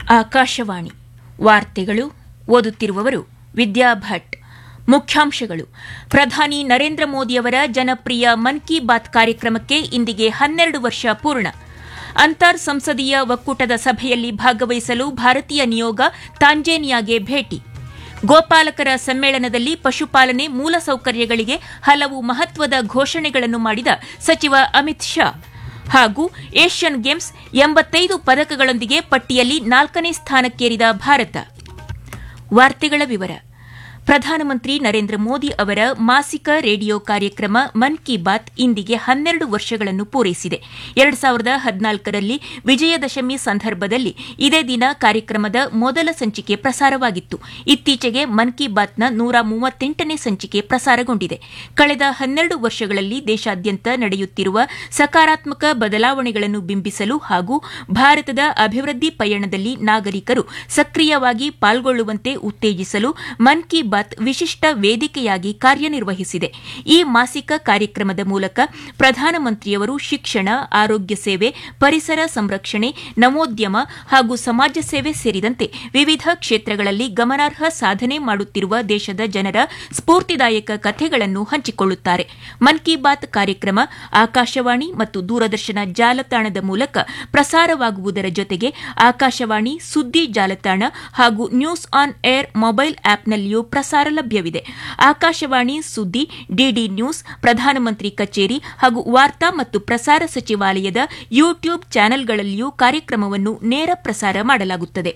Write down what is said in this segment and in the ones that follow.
ಆಕಾಶವಾಣಿ ವಾರ್ತೆಗಳು ಓದುತ್ತಿರುವವರು ವಿದ್ಯಾ ಭಟ್ ಮುಖ್ಯಾಂಶಗಳು ಪ್ರಧಾನಿ ನರೇಂದ್ರ ಮೋದಿಯವರ ಜನಪ್ರಿಯ ಮನ್ ಕಿ ಬಾತ್ ಕಾರ್ಯಕ್ರಮಕ್ಕೆ ಇಂದಿಗೆ ಹನ್ನೆರಡು ವರ್ಷ ಪೂರ್ಣ ಅಂತರ್ ಸಂಸದೀಯ ಒಕ್ಕೂಟದ ಸಭೆಯಲ್ಲಿ ಭಾಗವಹಿಸಲು ಭಾರತೀಯ ನಿಯೋಗ ತಾಂಜೇನಿಯಾಗೆ ಭೇಟಿ ಗೋಪಾಲಕರ ಸಮ್ಮೇಳನದಲ್ಲಿ ಪಶುಪಾಲನೆ ಮೂಲಸೌಕರ್ಯಗಳಿಗೆ ಹಲವು ಮಹತ್ವದ ಘೋಷಣೆಗಳನ್ನು ಮಾಡಿದ ಸಚಿವ ಅಮಿತ್ ಶಾ ಹಾಗೂ ಏಷ್ಯನ್ ಗೇಮ್ಸ್ ಎಂಬತ್ತೈದು ಪದಕಗಳೊಂದಿಗೆ ಪಟ್ಟಿಯಲ್ಲಿ ನಾಲ್ಕನೇ ಸ್ಥಾನಕ್ಕೇರಿದ ಭಾರತ ವಾರ್ತೆಗಳ ವಿವರ ಪ್ರಧಾನಮಂತ್ರಿ ನರೇಂದ್ರ ಮೋದಿ ಅವರ ಮಾಸಿಕ ರೇಡಿಯೋ ಕಾರ್ಯಕ್ರಮ ಮನ್ ಕಿ ಬಾತ್ ಇಂದಿಗೆ ಹನ್ನೆರಡು ವರ್ಷಗಳನ್ನು ಪೂರೈಸಿದೆ ಎರಡು ಸಾವಿರದ ಹದಿನಾಲ್ಕರಲ್ಲಿ ವಿಜಯದಶಮಿ ಸಂದರ್ಭದಲ್ಲಿ ಇದೇ ದಿನ ಕಾರ್ಯಕ್ರಮದ ಮೊದಲ ಸಂಚಿಕೆ ಪ್ರಸಾರವಾಗಿತ್ತು ಇತ್ತೀಚೆಗೆ ಮನ್ ಕಿ ಬಾತ್ನ ನೂರ ಮೂವತ್ತೆಂಟನೇ ಸಂಚಿಕೆ ಪ್ರಸಾರಗೊಂಡಿದೆ ಕಳೆದ ಹನ್ನೆರಡು ವರ್ಷಗಳಲ್ಲಿ ದೇಶಾದ್ಯಂತ ನಡೆಯುತ್ತಿರುವ ಸಕಾರಾತ್ಮಕ ಬದಲಾವಣೆಗಳನ್ನು ಬಿಂಬಿಸಲು ಹಾಗೂ ಭಾರತದ ಅಭಿವೃದ್ಧಿ ಪಯಣದಲ್ಲಿ ನಾಗರಿಕರು ಸಕ್ರಿಯವಾಗಿ ಪಾಲ್ಗೊಳ್ಳುವಂತೆ ಉತ್ತೇಜಿಸಲು ಮನ್ ಕಿ ಬಾತ್ ವಿಶಿಷ್ಟ ವೇದಿಕೆಯಾಗಿ ಕಾರ್ಯನಿರ್ವಹಿಸಿದೆ ಈ ಮಾಸಿಕ ಕಾರ್ಯಕ್ರಮದ ಮೂಲಕ ಪ್ರಧಾನಮಂತ್ರಿಯವರು ಶಿಕ್ಷಣ ಆರೋಗ್ಯ ಸೇವೆ ಪರಿಸರ ಸಂರಕ್ಷಣೆ ನವೋದ್ಯಮ ಹಾಗೂ ಸಮಾಜ ಸೇವೆ ಸೇರಿದಂತೆ ವಿವಿಧ ಕ್ಷೇತ್ರಗಳಲ್ಲಿ ಗಮನಾರ್ಹ ಸಾಧನೆ ಮಾಡುತ್ತಿರುವ ದೇಶದ ಜನರ ಸ್ಫೂರ್ತಿದಾಯಕ ಕಥೆಗಳನ್ನು ಹಂಚಿಕೊಳ್ಳುತ್ತಾರೆ ಮನ್ ಕಿ ಬಾತ್ ಕಾರ್ಯಕ್ರಮ ಆಕಾಶವಾಣಿ ಮತ್ತು ದೂರದರ್ಶನ ಜಾಲತಾಣದ ಮೂಲಕ ಪ್ರಸಾರವಾಗುವುದರ ಜೊತೆಗೆ ಆಕಾಶವಾಣಿ ಸುದ್ದಿ ಜಾಲತಾಣ ಹಾಗೂ ನ್ಯೂಸ್ ಆನ್ ಏರ್ ಮೊಬೈಲ್ ಆಪ್ನಲ್ಲಿಯೂ ಪ್ರಸಾರ ಲಭ್ಯವಿದೆ ಆಕಾಶವಾಣಿ ಸುದ್ದಿ ಡಿಡಿ ನ್ಯೂಸ್ ಪ್ರಧಾನಮಂತ್ರಿ ಕಚೇರಿ ಹಾಗೂ ವಾರ್ತಾ ಮತ್ತು ಪ್ರಸಾರ ಸಚಿವಾಲಯದ ಯೂಟ್ಯೂಬ್ ಚಾನೆಲ್ಗಳಲ್ಲಿಯೂ ಕಾರ್ಯಕ್ರಮವನ್ನು ನೇರ ಪ್ರಸಾರ ಮಾಡಲಾಗುತ್ತದೆ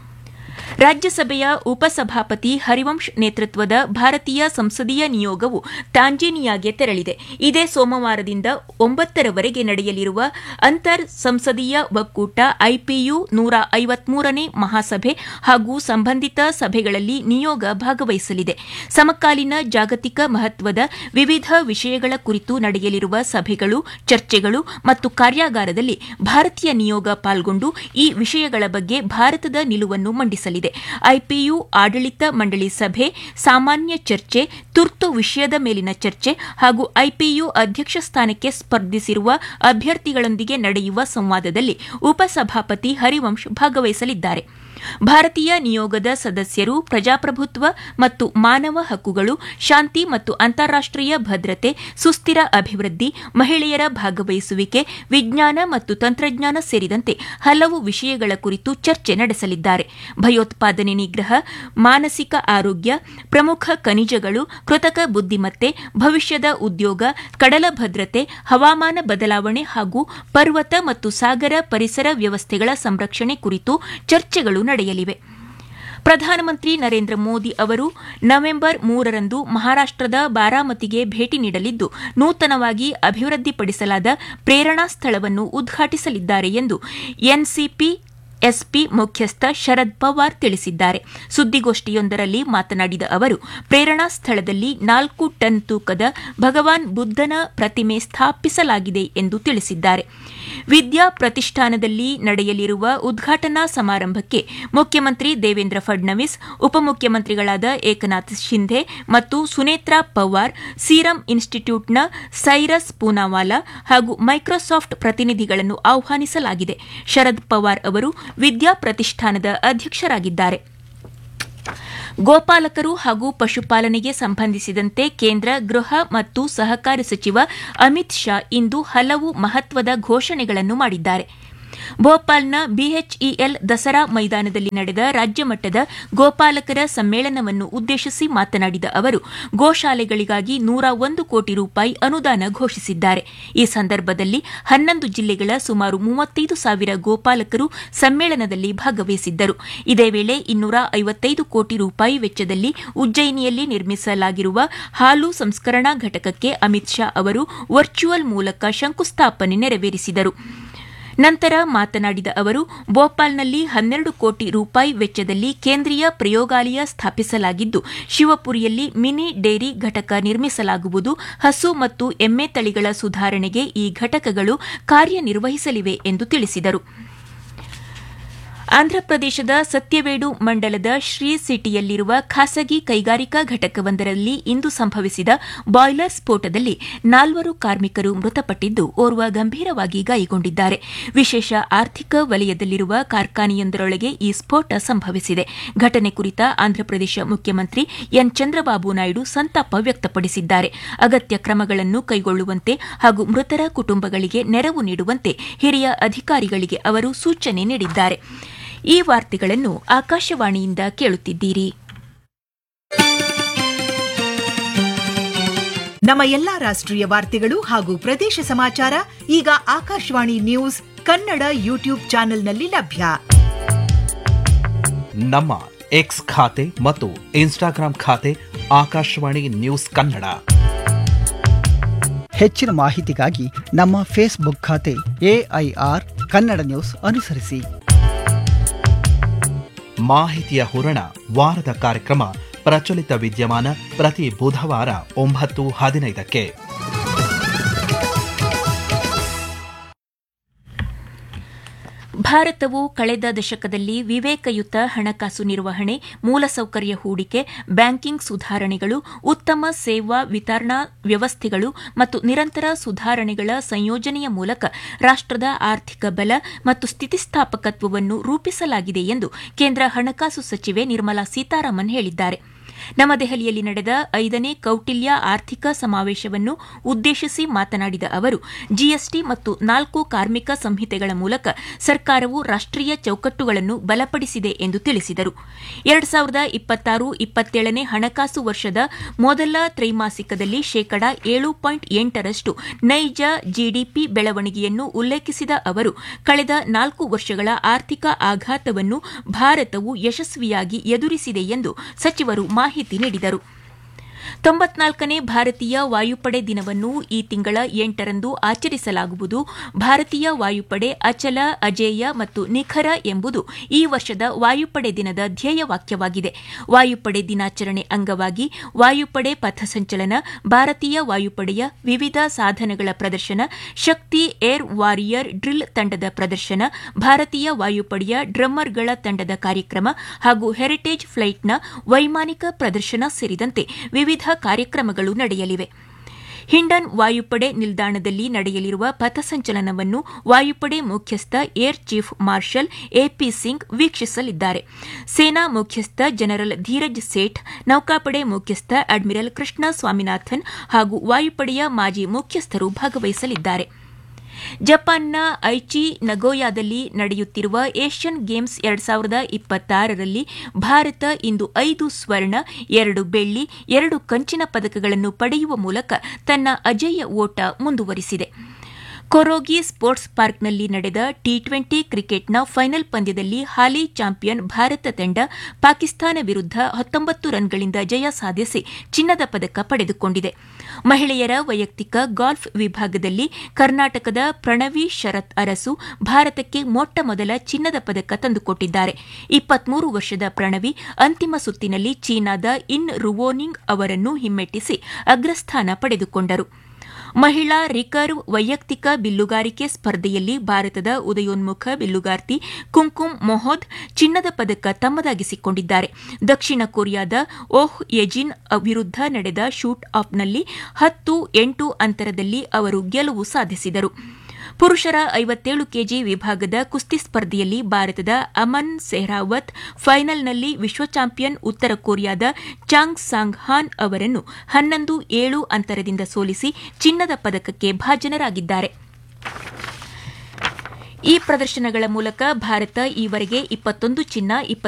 ರಾಜ್ಯಸಭೆಯ ಉಪಸಭಾಪತಿ ಹರಿವಂಶ್ ನೇತೃತ್ವದ ಭಾರತೀಯ ಸಂಸದೀಯ ನಿಯೋಗವು ತಾಂಜೇನಿಯಾಗೆ ತೆರಳಿದೆ ಇದೇ ಸೋಮವಾರದಿಂದ ಒಂಬತ್ತರವರೆಗೆ ನಡೆಯಲಿರುವ ಅಂತರ್ ಸಂಸದೀಯ ಒಕ್ಕೂಟ ಐಪಿಯು ನೂರ ಐವತ್ಮೂರನೇ ಮಹಾಸಭೆ ಹಾಗೂ ಸಂಬಂಧಿತ ಸಭೆಗಳಲ್ಲಿ ನಿಯೋಗ ಭಾಗವಹಿಸಲಿದೆ ಸಮಕಾಲೀನ ಜಾಗತಿಕ ಮಹತ್ವದ ವಿವಿಧ ವಿಷಯಗಳ ಕುರಿತು ನಡೆಯಲಿರುವ ಸಭೆಗಳು ಚರ್ಚೆಗಳು ಮತ್ತು ಕಾರ್ಯಾಗಾರದಲ್ಲಿ ಭಾರತೀಯ ನಿಯೋಗ ಪಾಲ್ಗೊಂಡು ಈ ವಿಷಯಗಳ ಬಗ್ಗೆ ಭಾರತದ ನಿಲುವನ್ನು ಮಂಡಿಸಲಿದೆ ಐಪಿಯು ಆಡಳಿತ ಮಂಡಳಿ ಸಭೆ ಸಾಮಾನ್ಯ ಚರ್ಚೆ ತುರ್ತು ವಿಷಯದ ಮೇಲಿನ ಚರ್ಚೆ ಹಾಗೂ ಐಪಿಯು ಅಧ್ಯಕ್ಷ ಸ್ಥಾನಕ್ಕೆ ಸ್ಪರ್ಧಿಸಿರುವ ಅಭ್ಯರ್ಥಿಗಳೊಂದಿಗೆ ನಡೆಯುವ ಸಂವಾದದಲ್ಲಿ ಉಪಸಭಾಪತಿ ಹರಿವಂಶ್ ಭಾಗವಹಿಸಲಿದ್ದಾರೆ ಭಾರತೀಯ ನಿಯೋಗದ ಸದಸ್ಯರು ಪ್ರಜಾಪ್ರಭುತ್ವ ಮತ್ತು ಮಾನವ ಹಕ್ಕುಗಳು ಶಾಂತಿ ಮತ್ತು ಅಂತಾರಾಷ್ಟೀಯ ಭದ್ರತೆ ಸುಸ್ಥಿರ ಅಭಿವೃದ್ಧಿ ಮಹಿಳೆಯರ ಭಾಗವಹಿಸುವಿಕೆ ವಿಜ್ಞಾನ ಮತ್ತು ತಂತ್ರಜ್ಞಾನ ಸೇರಿದಂತೆ ಹಲವು ವಿಷಯಗಳ ಕುರಿತು ಚರ್ಚೆ ನಡೆಸಲಿದ್ದಾರೆ ಭಯೋತ್ಪಾದನೆ ನಿಗ್ರಹ ಮಾನಸಿಕ ಆರೋಗ್ಯ ಪ್ರಮುಖ ಖನಿಜಗಳು ಕೃತಕ ಬುದ್ದಿಮತ್ತೆ ಭವಿಷ್ಯದ ಉದ್ಯೋಗ ಕಡಲ ಭದ್ರತೆ ಹವಾಮಾನ ಬದಲಾವಣೆ ಹಾಗೂ ಪರ್ವತ ಮತ್ತು ಸಾಗರ ಪರಿಸರ ವ್ಯವಸ್ಥೆಗಳ ಸಂರಕ್ಷಣೆ ಕುರಿತು ಚರ್ಚೆಗಳು ನಡೆಯಲಿವೆ ಪ್ರಧಾನಮಂತ್ರಿ ನರೇಂದ್ರ ಮೋದಿ ಅವರು ನವೆಂಬರ್ ಮೂರರಂದು ಮಹಾರಾಷ್ಟದ ಬಾರಾಮತಿಗೆ ಭೇಟಿ ನೀಡಲಿದ್ದು ನೂತನವಾಗಿ ಅಭಿವೃದ್ಧಿಪಡಿಸಲಾದ ಪ್ರೇರಣಾ ಸ್ಥಳವನ್ನು ಉದ್ಘಾಟಿಸಲಿದ್ದಾರೆ ಎಂದು ಎನ್ಸಿಪಿ ಎಸ್ಪಿ ಮುಖ್ಯಸ್ಥ ಶರದ್ ಪವಾರ್ ತಿಳಿಸಿದ್ದಾರೆ ಸುದ್ದಿಗೋಷ್ಠಿಯೊಂದರಲ್ಲಿ ಮಾತನಾಡಿದ ಅವರು ಪ್ರೇರಣಾ ಸ್ಥಳದಲ್ಲಿ ನಾಲ್ಕು ಟನ್ ತೂಕದ ಭಗವಾನ್ ಬುದ್ದನ ಪ್ರತಿಮೆ ಸ್ಥಾಪಿಸಲಾಗಿದೆ ಎಂದು ತಿಳಿಸಿದ್ದಾರೆ ವಿದ್ಯಾ ಪ್ರತಿಷ್ಠಾನದಲ್ಲಿ ನಡೆಯಲಿರುವ ಉದ್ಘಾಟನಾ ಸಮಾರಂಭಕ್ಕೆ ಮುಖ್ಯಮಂತ್ರಿ ದೇವೇಂದ್ರ ಫಡ್ನವೀಸ್ ಉಪಮುಖ್ಯಮಂತ್ರಿಗಳಾದ ಏಕನಾಥ್ ಶಿಂಧೆ ಮತ್ತು ಸುನೇತ್ರಾ ಪವಾರ್ ಸೀರಂ ಇನ್ಸ್ಟಿಟ್ಯೂಟ್ನ ಸೈರಸ್ ಪೂನಾವಾಲಾ ಹಾಗೂ ಮೈಕ್ರೋಸಾಫ್ಟ್ ಪ್ರತಿನಿಧಿಗಳನ್ನು ಆಹ್ವಾನಿಸಲಾಗಿದೆ ಶರದ್ ಪವಾರ್ ಅವರು ವಿದ್ಯಾ ಪ್ರತಿಷ್ಠಾನದ ಅಧ್ಯಕ್ಷರಾಗಿದ್ದಾರೆ ಗೋಪಾಲಕರು ಹಾಗೂ ಪಶುಪಾಲನೆಗೆ ಸಂಬಂಧಿಸಿದಂತೆ ಕೇಂದ್ರ ಗೃಹ ಮತ್ತು ಸಹಕಾರ ಸಚಿವ ಅಮಿತ್ ಶಾ ಇಂದು ಹಲವು ಮಹತ್ವದ ಘೋಷಣೆಗಳನ್ನು ಮಾಡಿದ್ದಾರೆ ಭೋಪಾಲ್ನ ಬಿಎಚ್ಇಎಲ್ ದಸರಾ ಮೈದಾನದಲ್ಲಿ ನಡೆದ ರಾಜ್ಯಮಟ್ಟದ ಗೋಪಾಲಕರ ಸಮ್ಮೇಳನವನ್ನು ಉದ್ದೇಶಿಸಿ ಮಾತನಾಡಿದ ಅವರು ಗೋಶಾಲೆಗಳಿಗಾಗಿ ನೂರ ಒಂದು ಕೋಟಿ ರೂಪಾಯಿ ಅನುದಾನ ಘೋಷಿಸಿದ್ದಾರೆ ಈ ಸಂದರ್ಭದಲ್ಲಿ ಹನ್ನೊಂದು ಜಿಲ್ಲೆಗಳ ಸುಮಾರು ಮೂವತ್ತೈದು ಸಾವಿರ ಗೋಪಾಲಕರು ಸಮ್ಮೇಳನದಲ್ಲಿ ಭಾಗವಹಿಸಿದ್ದರು ಇದೇ ವೇಳೆ ಇನ್ನೂರ ಐವತ್ತೈದು ಕೋಟಿ ರೂಪಾಯಿ ವೆಚ್ಚದಲ್ಲಿ ಉಜ್ಜಯಿನಿಯಲ್ಲಿ ನಿರ್ಮಿಸಲಾಗಿರುವ ಹಾಲು ಸಂಸ್ಕರಣಾ ಘಟಕಕ್ಕೆ ಅಮಿತ್ ಶಾ ಅವರು ವರ್ಚುವಲ್ ಮೂಲಕ ಶಂಕುಸ್ಥಾಪನೆ ನೆರವೇರಿಸಿದರು ನಂತರ ಮಾತನಾಡಿದ ಅವರು ಭೋಪಾಲ್ನಲ್ಲಿ ಹನ್ನೆರಡು ಕೋಟಿ ರೂಪಾಯಿ ವೆಚ್ಚದಲ್ಲಿ ಕೇಂದ್ರೀಯ ಪ್ರಯೋಗಾಲಯ ಸ್ಥಾಪಿಸಲಾಗಿದ್ದು ಶಿವಪುರಿಯಲ್ಲಿ ಮಿನಿ ಡೇರಿ ಘಟಕ ನಿರ್ಮಿಸಲಾಗುವುದು ಹಸು ಮತ್ತು ಎಮ್ಮೆ ತಳಿಗಳ ಸುಧಾರಣೆಗೆ ಈ ಘಟಕಗಳು ಕಾರ್ಯನಿರ್ವಹಿಸಲಿವೆ ಎಂದು ತಿಳಿಸಿದರು ಆಂಧ್ರಪ್ರದೇಶದ ಸತ್ಯವೇಡು ಮಂಡಲದ ಶ್ರೀ ಸಿಟಿಯಲ್ಲಿರುವ ಖಾಸಗಿ ಕೈಗಾರಿಕಾ ಘಟಕವೊಂದರಲ್ಲಿ ಇಂದು ಸಂಭವಿಸಿದ ಬಾಯ್ಲರ್ ಸ್ಫೋಟದಲ್ಲಿ ನಾಲ್ವರು ಕಾರ್ಮಿಕರು ಮೃತಪಟ್ಟಿದ್ದು ಓರ್ವ ಗಂಭೀರವಾಗಿ ಗಾಯಗೊಂಡಿದ್ದಾರೆ ವಿಶೇಷ ಆರ್ಥಿಕ ವಲಯದಲ್ಲಿರುವ ಕಾರ್ಖಾನೆಯೊಂದರೊಳಗೆ ಈ ಸ್ಫೋಟ ಸಂಭವಿಸಿದೆ ಘಟನೆ ಕುರಿತ ಆಂಧ್ರಪ್ರದೇಶ ಮುಖ್ಯಮಂತ್ರಿ ಎನ್ ಚಂದ್ರಬಾಬು ನಾಯ್ಡು ಸಂತಾಪ ವ್ಯಕ್ತಪಡಿಸಿದ್ದಾರೆ ಅಗತ್ಯ ಕ್ರಮಗಳನ್ನು ಕೈಗೊಳ್ಳುವಂತೆ ಹಾಗೂ ಮೃತರ ಕುಟುಂಬಗಳಿಗೆ ನೆರವು ನೀಡುವಂತೆ ಹಿರಿಯ ಅಧಿಕಾರಿಗಳಿಗೆ ಅವರು ಸೂಚನೆ ನೀಡಿದ್ದಾರೆ ಈ ವಾರ್ತೆಗಳನ್ನು ಆಕಾಶವಾಣಿಯಿಂದ ಕೇಳುತ್ತಿದ್ದೀರಿ ನಮ್ಮ ಎಲ್ಲಾ ರಾಷ್ಟ್ರೀಯ ವಾರ್ತೆಗಳು ಹಾಗೂ ಪ್ರದೇಶ ಸಮಾಚಾರ ಈಗ ಆಕಾಶವಾಣಿ ನ್ಯೂಸ್ ಕನ್ನಡ ಯೂಟ್ಯೂಬ್ ಚಾನೆಲ್ನಲ್ಲಿ ಲಭ್ಯ ನಮ್ಮ ಎಕ್ಸ್ ಖಾತೆ ಮತ್ತು ಇನ್ಸ್ಟಾಗ್ರಾಂ ಖಾತೆ ಆಕಾಶವಾಣಿ ನ್ಯೂಸ್ ಕನ್ನಡ ಹೆಚ್ಚಿನ ಮಾಹಿತಿಗಾಗಿ ನಮ್ಮ ಫೇಸ್ಬುಕ್ ಖಾತೆ ಎಐಆರ್ ಕನ್ನಡ ನ್ಯೂಸ್ ಅನುಸರಿಸಿ ಮಾಹಿತಿಯ ಹೂರಣ ವಾರದ ಕಾರ್ಯಕ್ರಮ ಪ್ರಚಲಿತ ವಿದ್ಯಮಾನ ಪ್ರತಿ ಬುಧವಾರ ಒಂಬತ್ತು ಹದಿನೈದಕ್ಕೆ ಭಾರತವು ಕಳೆದ ದಶಕದಲ್ಲಿ ವಿವೇಕಯುತ ಹಣಕಾಸು ನಿರ್ವಹಣೆ ಮೂಲಸೌಕರ್ಯ ಹೂಡಿಕೆ ಬ್ಯಾಂಕಿಂಗ್ ಸುಧಾರಣೆಗಳು ಉತ್ತಮ ಸೇವಾ ವಿತರಣಾ ವ್ಯವಸ್ಥೆಗಳು ಮತ್ತು ನಿರಂತರ ಸುಧಾರಣೆಗಳ ಸಂಯೋಜನೆಯ ಮೂಲಕ ರಾಷ್ಟದ ಆರ್ಥಿಕ ಬಲ ಮತ್ತು ಸ್ಥಿತಿಸ್ಥಾಪಕತ್ವವನ್ನು ರೂಪಿಸಲಾಗಿದೆ ಎಂದು ಕೇಂದ್ರ ಹಣಕಾಸು ಸಚಿವೆ ನಿರ್ಮಲಾ ಸೀತಾರಾಮನ್ ಹೇಳಿದ್ದಾರೆ ನವದೆಹಲಿಯಲ್ಲಿ ನಡೆದ ಐದನೇ ಕೌಟಿಲ್ಯ ಆರ್ಥಿಕ ಸಮಾವೇಶವನ್ನು ಉದ್ದೇಶಿಸಿ ಮಾತನಾಡಿದ ಅವರು ಜಿಎಸ್ಟಿ ಮತ್ತು ನಾಲ್ಕು ಕಾರ್ಮಿಕ ಸಂಹಿತೆಗಳ ಮೂಲಕ ಸರ್ಕಾರವು ರಾಷ್ಟೀಯ ಚೌಕಟ್ಟುಗಳನ್ನು ಬಲಪಡಿಸಿದೆ ಎಂದು ತಿಳಿಸಿದರು ಎರಡು ಸಾವಿರದ ಇಪ್ಪತ್ತಾರು ಇಪ್ಪತ್ತೇಳನೇ ಹಣಕಾಸು ವರ್ಷದ ಮೊದಲ ತ್ರೈಮಾಸಿಕದಲ್ಲಿ ಶೇಕಡಾ ಏಳು ಪಾಯಿಂಟ್ ಎಂಟರಷ್ಟು ನೈಜ ಜಿಡಿಪಿ ಬೆಳವಣಿಗೆಯನ್ನು ಉಲ್ಲೇಖಿಸಿದ ಅವರು ಕಳೆದ ನಾಲ್ಕು ವರ್ಷಗಳ ಆರ್ಥಿಕ ಆಘಾತವನ್ನು ಭಾರತವು ಯಶಸ್ವಿಯಾಗಿ ಎದುರಿಸಿದೆ ಎಂದು ಸಚಿವರು ಮಾಹಿತಿ ನೀಡಿದರು ತೊಂಬತ್ನಾಲ್ಕನೇ ಭಾರತೀಯ ವಾಯುಪಡೆ ದಿನವನ್ನು ಈ ತಿಂಗಳ ಎಂಟರಂದು ಆಚರಿಸಲಾಗುವುದು ಭಾರತೀಯ ವಾಯುಪಡೆ ಅಚಲ ಅಜೇಯ ಮತ್ತು ನಿಖರ ಎಂಬುದು ಈ ವರ್ಷದ ವಾಯುಪಡೆ ದಿನದ ಧ್ಯೇಯವಾಕ್ಯವಾಗಿದೆ ವಾಯುಪಡೆ ದಿನಾಚರಣೆ ಅಂಗವಾಗಿ ವಾಯುಪಡೆ ಪಥಸಂಚಲನ ಭಾರತೀಯ ವಾಯುಪಡೆಯ ವಿವಿಧ ಸಾಧನಗಳ ಪ್ರದರ್ಶನ ಶಕ್ತಿ ಏರ್ ವಾರಿಯರ್ ಡ್ರಿಲ್ ತಂಡದ ಪ್ರದರ್ಶನ ಭಾರತೀಯ ವಾಯುಪಡೆಯ ಡ್ರಮ್ಮರ್ಗಳ ತಂಡದ ಕಾರ್ಯಕ್ರಮ ಹಾಗೂ ಹೆರಿಟೇಜ್ ಫ್ಲೈಟ್ನ ವೈಮಾನಿಕ ಪ್ರದರ್ಶನ ಸೇರಿದಂತೆ ವಿವಿಧ ಕಾರ್ಯಕ್ರಮಗಳು ನಡೆಯಲಿವೆ ಹಿಂಡನ್ ವಾಯುಪಡೆ ನಿಲ್ದಾಣದಲ್ಲಿ ನಡೆಯಲಿರುವ ಪಥಸಂಚಲನವನ್ನು ವಾಯುಪಡೆ ಮುಖ್ಯಸ್ಥ Air Chief Marshal A P Singh ವೀಕ್ಷಿಸಲಿದ್ದಾರೆ ಸೇನಾ ಮುಖ್ಯಸ್ಥ ಜನರಲ್ ಧೀರಜ್ ಸೇಠ್ ನೌಕಾಪಡೆ ಮುಖ್ಯಸ್ಥ ಅಡ್ಮಿರಲ್ ಕೃಷ್ಣ ಸ್ವಾಮಿನಾಥನ್ ಹಾಗೂ ವಾಯುಪಡೆಯ ಮಾಜಿ ಮುಖ್ಯಸ್ಥರು ಭಾಗವಹಿಸಲಿದ್ದಾರೆ ಜಪಾನ್ನ ಐಚಿ ನಗೋಯಾದಲ್ಲಿ ನಡೆಯುತ್ತಿರುವ ಏಷ್ಯನ್ ಗೇಮ್ಸ್ ಎರಡ್ ಸಾವಿರದ ಇಪ್ಪತ್ತಾರರಲ್ಲಿ ಭಾರತ ಇಂದು ಐದು ಸ್ವರ್ಣ ಎರಡು ಬೆಳ್ಳಿ ಎರಡು ಕಂಚಿನ ಪದಕಗಳನ್ನು ಪಡೆಯುವ ಮೂಲಕ ತನ್ನ ಅಜೇಯ ಓಟ ಮುಂದುವರಿಸಿದೆ ಕೊರೋಗಿ ಸ್ಪೋರ್ಟ್ಸ್ ಪಾರ್ಕ್ನಲ್ಲಿ ನಡೆದ ಟಿ ಟ್ವೆಂಟಿ ಕ್ರಿಕೆಟ್ನ ಫೈನಲ್ ಪಂದ್ಯದಲ್ಲಿ ಹಾಲಿ ಚಾಂಪಿಯನ್ ಭಾರತ ತಂಡ ಪಾಕಿಸ್ತಾನ ವಿರುದ್ಧ ಹತ್ತೊಂಬತ್ತು ರನ್ಗಳಿಂದ ಜಯ ಸಾಧಿಸಿ ಚಿನ್ನದ ಪದಕ ಪಡೆದುಕೊಂಡಿದೆ ಮಹಿಳೆಯರ ವೈಯಕ್ತಿಕ ಗಾಲ್ಫ್ ವಿಭಾಗದಲ್ಲಿ ಕರ್ನಾಟಕದ ಪ್ರಣವಿ ಶರತ್ ಅರಸು ಭಾರತಕ್ಕೆ ಮೊಟ್ಟ ಮೊದಲ ಚಿನ್ನದ ಪದಕ ತಂದುಕೊಟ್ಟಿದ್ದಾರೆ ಇಪ್ಪತ್ಮೂರು ವರ್ಷದ ಪ್ರಣವಿ ಅಂತಿಮ ಸುತ್ತಿನಲ್ಲಿ ಚೀನಾದ ಇನ್ ರುವೋನಿಂಗ್ ಅವರನ್ನು ಹಿಮ್ಮೆಟ್ಟಿಸಿ ಅಗ್ರಸ್ಥಾನ ಪಡೆದುಕೊಂಡರು ಮಹಿಳಾ ರಿಕರ್ವ್ ವೈಯಕ್ತಿಕ ಬಿಲ್ಲುಗಾರಿಕೆ ಸ್ಪರ್ಧೆಯಲ್ಲಿ ಭಾರತದ ಉದಯೋನ್ಮುಖ ಬಿಲ್ಲುಗಾರ್ತಿ ಕುಂಕುಮ್ ಮೊಹೋದ್ ಚಿನ್ನದ ಪದಕ ತಮ್ಮದಾಗಿಸಿಕೊಂಡಿದ್ದಾರೆ ದಕ್ಷಿಣ ಕೊರಿಯಾದ ಓಹ್ ಯೆಜಿನ್ ವಿರುದ್ಧ ನಡೆದ ಶೂಟ್ ಆಫ್ನಲ್ಲಿ ಹತ್ತು ಎಂಟು ಅಂತರದಲ್ಲಿ ಅವರು ಗೆಲುವು ಸಾಧಿಸಿದರು ಪುರುಷರ ಐವತ್ತೇಳು ಕೆಜಿ ವಿಭಾಗದ ಕುಸ್ತಿ ಸ್ಪರ್ಧೆಯಲ್ಲಿ ಭಾರತದ ಅಮನ್ ಸೆಹ್ರಾವತ್ ಫೈನಲ್ನಲ್ಲಿ ವಿಶ್ವ ಚಾಂಪಿಯನ್ ಉತ್ತರ ಕೊರಿಯಾದ ಚಾಂಗ್ ಸಾಂಗ್ ಹಾನ್ ಅವರನ್ನು ಹನ್ನೊಂದು ಏಳು ಅಂತರದಿಂದ ಸೋಲಿಸಿ ಚಿನ್ನದ ಪದಕಕ್ಕೆ ಭಾಜನರಾಗಿದ್ದಾರೆ ಈ ಪ್ರದರ್ಶನಗಳ ಮೂಲಕ ಭಾರತ ಈವರೆಗೆ ಇಪ್ಪತ್ತೊಂದು ಚಿನ್ನ